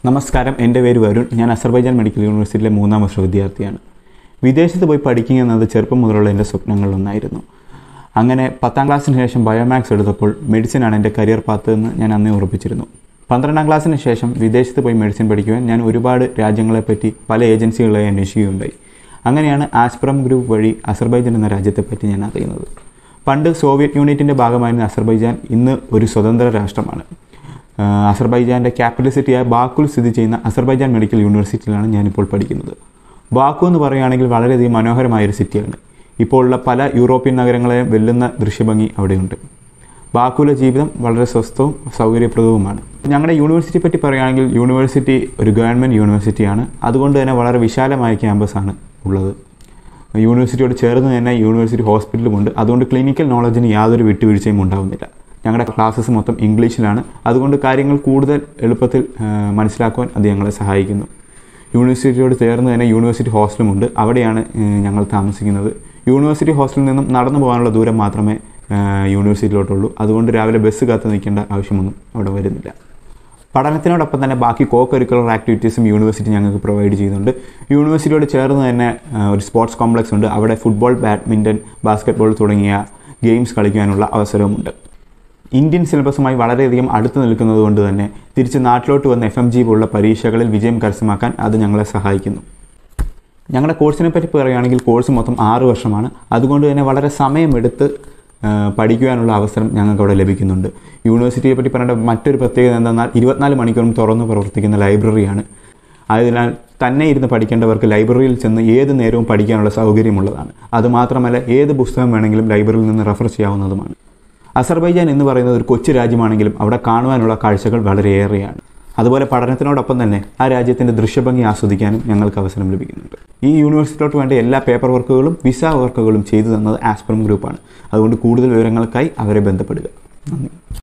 നമസ്കാരം എൻ്റെ പേര് വരുൺ ഞാൻ അസർബൈജാൻ മെഡിക്കൽ യൂണിവേഴ്സിറ്റിയിലെ മൂന്നാം വർഷ വിദ്യാർത്ഥിയാണ് വിദേശത്ത് പോയി പഠിക്കുക എന്നത് ചെറുപ്പം മുതലുള്ള എൻ്റെ സ്വപ്നങ്ങളിലൊന്നായിരുന്നു അങ്ങനെ പത്താം ക്ലാസ്സിന് ശേഷം ബയോമാക്സ് എടുത്തപ്പോൾ മെഡിസിനാണ് എൻ്റെ കരിയർ പാത്ത് എന്ന് ഞാൻ അന്നേ ഉറപ്പിച്ചിരുന്നു പന്ത്രണ്ടാം ക്ലാസ്സിന് ശേഷം വിദേശത്ത് പോയി മെഡിസിൻ പഠിക്കുവാൻ ഞാൻ ഒരുപാട് രാജ്യങ്ങളെപ്പറ്റി പല ഏജൻസികളെ അന്വേഷിക്കുകയുണ്ടായി അങ്ങനെയാണ് ആസ്പ്രം ഗ്രൂപ്പ് വഴി അസർബൈജാൻ എന്ന രാജ്യത്തെപ്പറ്റി ഞാൻ അറിയുന്നത് പണ്ട് സോവിയറ്റ് യൂണിറ്റിൻ്റെ ഭാഗമായിരുന്ന അസർബൈജാൻ ഇന്ന് ഒരു സ്വതന്ത്ര രാഷ്ട്രമാണ് ആഹ് അസർബൈജാൻ്റെ ക്യാപിറ്റൽ സിറ്റിയായ ബാക്കുൽ സ്ഥിതി ചെയ്യുന്ന അസർബൈജാൻ മെഡിക്കൽ യൂണിവേഴ്സിറ്റിയിലാണ് ഞാനിപ്പോൾ പഠിക്കുന്നത് ബാക്കു എന്ന് പറയുകയാണെങ്കിൽ വളരെയധികം മനോഹരമായൊരു സിറ്റിയാണ് ഇപ്പോൾ ഉള്ള പല യൂറോപ്യൻ നഗരങ്ങളെ വെല്ലുന്ന ദൃശ്യഭംഗി അവിടെയുണ്ട് ബാക്കുവിലെ ജീവിതം വളരെ സ്വസ്ഥവും സൗകര്യപ്രദവുമാണ് ഞങ്ങളുടെ യൂണിവേഴ്സിറ്റി പറ്റി പറയുകയാണെങ്കിൽ യൂണിവേഴ്സിറ്റി ഒരു ഗവൺമെൻറ് യൂണിവേഴ്സിറ്റിയാണ് അതുകൊണ്ട് തന്നെ വളരെ വിശാലമായ ക്യാമ്പസാണ് ഉള്ളത് യൂണിവേഴ്സിറ്റിയോട് ചേർന്ന് തന്നെ യൂണിവേഴ്സിറ്റി ഹോസ്പിറ്റലുമുണ്ട് അതുകൊണ്ട് ക്ലിനിക്കൽ നോളജിന് യാതൊരു വിട്ടുവീഴ്ചയും ഉണ്ടാവുന്നില്ല ഞങ്ങളുടെ ക്ലാസ്സസ് മൊത്തം ഇംഗ്ലീഷിലാണ് അതുകൊണ്ട് കാര്യങ്ങൾ കൂടുതൽ എളുപ്പത്തിൽ ആ, മനസ്സിലാക്കുവാൻ അത് ഞങ്ങളെ സഹായിക്കുന്നു യൂണിവേഴ്സിറ്റിയോട് ചേർന്ന് തന്നെ യൂണിവേഴ്സിറ്റി ഹോസ്റ്റലുമുണ്ട് അവിടെയാണ് ഏ, ഞങ്ങൾ താമസിക്കുന്നത് യൂണിവേഴ്സിറ്റി ഹോസ്റ്റലിൽ നിന്നും നടന്നു പോകാനുള്ള ദൂരം മാത്രമേ ആ, യൂണിവേഴ്സിറ്റിയിലോട്ടുള്ളൂ അതുകൊണ്ട് രാവിലെ ബസ് കാത്ത് നിൽക്കേണ്ട ആവശ്യമൊന്നും അവിടെ വരുന്നില്ല പഠനത്തിനോടൊപ്പം തന്നെ ബാക്കി കോ കരിക്കുലർ ആക്ടിവിറ്റീസും യൂണിവേഴ്സിറ്റി ഞങ്ങൾക്ക് പ്രൊവൈഡ് ചെയ്യുന്നുണ്ട് യൂണിവേഴ്സിറ്റിയോട് ചേർന്ന് തന്നെ ആ, ഒരു സ്പോർട്സ് കോംപ്ലക്സ് ഉണ്ട് അവിടെ ഫുട്ബോൾ ബാഡ്മിൻ്റൺ ബാസ്ക്കറ്റ്ബോൾ തുടങ്ങിയ ഗെയിംസ് കളിക്കാനുള്ള അവസരവുമുണ്ട് ഇന്ത്യൻ സിലബസുമായി വളരെയധികം അടുത്ത് നിൽക്കുന്നത് കൊണ്ട് തന്നെ തിരിച്ച് നാട്ടിലോട്ട് വന്ന എഫ് എം ജി പോലുള്ള പരീക്ഷകളിൽ വിജയം കരസ്ഥമാക്കാൻ അത് ഞങ്ങളെ സഹായിക്കുന്നു ഞങ്ങളുടെ കോഴ്സിനെ പറ്റി പറയുകയാണെങ്കിൽ കോഴ്സ് മൊത്തം ആറ് വർഷമാണ് അതുകൊണ്ട് തന്നെ വളരെ സമയമെടുത്ത് ആ, പഠിക്കുവാനുള്ള അവസരം ഞങ്ങൾക്ക് അവിടെ ലഭിക്കുന്നുണ്ട് യൂണിവേഴ്സിറ്റിയെ പറ്റി പറയേണ്ട മറ്റൊരു പ്രത്യേകത എന്തെന്നാൽ ഇരുപത്തിനാല് മണിക്കൂറും തുറന്ന് പ്രവർത്തിക്കുന്ന ലൈബ്രറിയാണ് ആയതിനാൽ തന്നെ ഇരുന്ന് പഠിക്കേണ്ടവർക്ക് ലൈബ്രറിയിൽ ചെന്ന് ഏത് നേരവും പഠിക്കാനുള്ള സൗകര്യമുള്ളതാണ് അതുമാത്രമല്ല ഏത് പുസ്തകം വേണമെങ്കിലും ലൈബ്രറിയിൽ നിന്ന് റെഫർ ചെയ്യാവുന്നതുമാണ് അസർബൈജാൻ എന്ന് പറയുന്നത് ഒരു കൊച്ചു രാജ്യമാണെങ്കിലും അവിടെ കാണുവാനുള്ള കാഴ്ചകൾ വളരെയേറെയാണ് അതുപോലെ പഠനത്തിനോടൊപ്പം തന്നെ ആ രാജ്യത്തിൻ്റെ ദൃശ്യഭംഗി ആസ്വദിക്കാനും ഞങ്ങൾക്ക് അവസരം ലഭിക്കുന്നുണ്ട് ഈ യൂണിവേഴ്സിറ്റിയിലോട്ട് വേണ്ട എല്ലാ പേപ്പർ വർക്കുകളും വിസ വർക്കുകളും ചെയ്തു തന്നത് ആസ്പ്രം ഗ്രൂപ്പാണ് അതുകൊണ്ട് കൂടുതൽ വിവരങ്ങൾക്കായി അവരെ ബന്ധപ്പെടുക നന്ദി